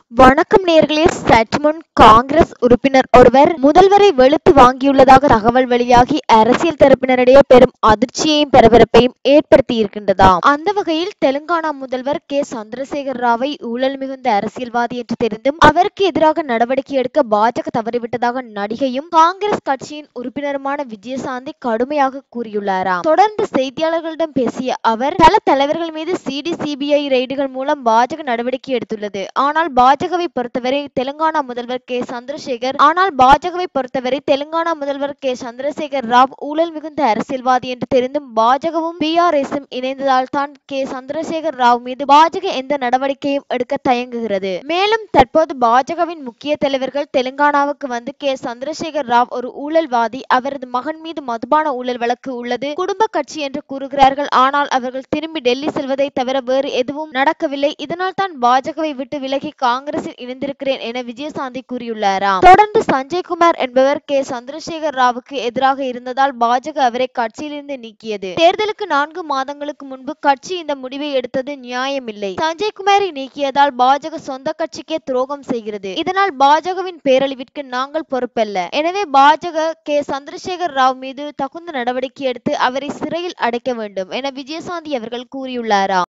வணக்கம் நேர்களே சற்று முன் காங்கிரஸ் உறுப்பினர் ஒருவர் முதல்வரை வெளுத்து வாங்கியுள்ளதாக தகவல் வெளியாகி அரசியல் தரப்பினரிடையே பெரும் அதிர்ச்சியையும் பரபரப்பையும் ஏற்படுத்தி இருக்கின்றதாம் அந்த வகையில் தெலுங்கானா முதல்வர் கே சந்திரசேகர் ராவை ஊழல் மிகுந்த அரசியல்வாதி என்று தெரிந்தும் அவருக்கு எதிராக நடவடிக்கை எடுக்க பாஜக தவறிவிட்டதாக நடிகையும் காங்கிரஸ் கட்சியின் உறுப்பினருமான விஜயசாந்தி கடுமையாக கூறியுள்ளாராம் தொடர்ந்து செய்தியாளர்களிடம் பேசிய அவர் பல தலைவர்கள் மீது சிடி சிபிஐ ரெய்டுகள் மூலம் பாஜக நடவடிக்கை எடுத்துள்ளது ஆனால் பாஜகவை பொறுத்தவரை தெலுங்கானா முதல்வர் கே சந்திரசேகர் ஆனால் பாஜகவை பொறுத்தவரை தெலுங்கானா முதல்வர் கே சந்திரசேகர் ராவ் ஊழல் மிகுந்த அரசியல்வாதி என்று தெரிந்தும் பாஜகவும் பிஆர்எஸும் இணைந்ததால் தான் கே சந்திரசேகர் ராவ் மீது பாஜக எந்த நடவடிக்கையும் எடுக்க தயங்குகிறது மேலும் தற்போது பாஜகவின் முக்கிய தலைவர்கள் தெலுங்கானாவுக்கு வந்து கே சந்திரசேகர் ராவ் ஒரு ஊழல்வாதி அவரது மகன் மீது மதுபான ஊழல் வழக்கு உள்ளது குடும்ப கட்சி என்று கூறுகிறார்கள் ஆனால் அவர்கள் திரும்பி டெல்லி செல்வதை தவிர வேறு எதுவும் நடக்கவில்லை இதனால் தான் பாஜகவை விட்டு விலகி காங்கிரஸில் இணைந்திருக்கிறேன் என விஜயசாந்தி கூறியுள்ளாராம் தொடர்ந்து சஞ்சய்குமார் என்பவர் கே சந்திரசேகர் ராவுக்கு எதிராக இருந்ததால் பாஜக அவரை கட்சியிலிருந்து நீக்கியது தேர்தலுக்கு நான்கு மாதங்களுக்கு முன்பு கட்சி இந்த முடிவை எடுத்தது நியாயமில்லை சஞ்சய்குமாரை நீக்கியதால் பாஜக சொந்த கட்சிக்கே துரோகம் செய்கிறது இதனால் பாஜகவின் பேரழிவிற்கு நாங்கள் பொறுப்பல்ல எனவே பாஜக கே சந்திரசேகர் ராவ் மீது தகுந்த நடவடிக்கை எடுத்து அவரை சிறையில் அடைக்க வேண்டும் என விஜயசாந்தி அவர்கள் கூறியுள்ளாராம்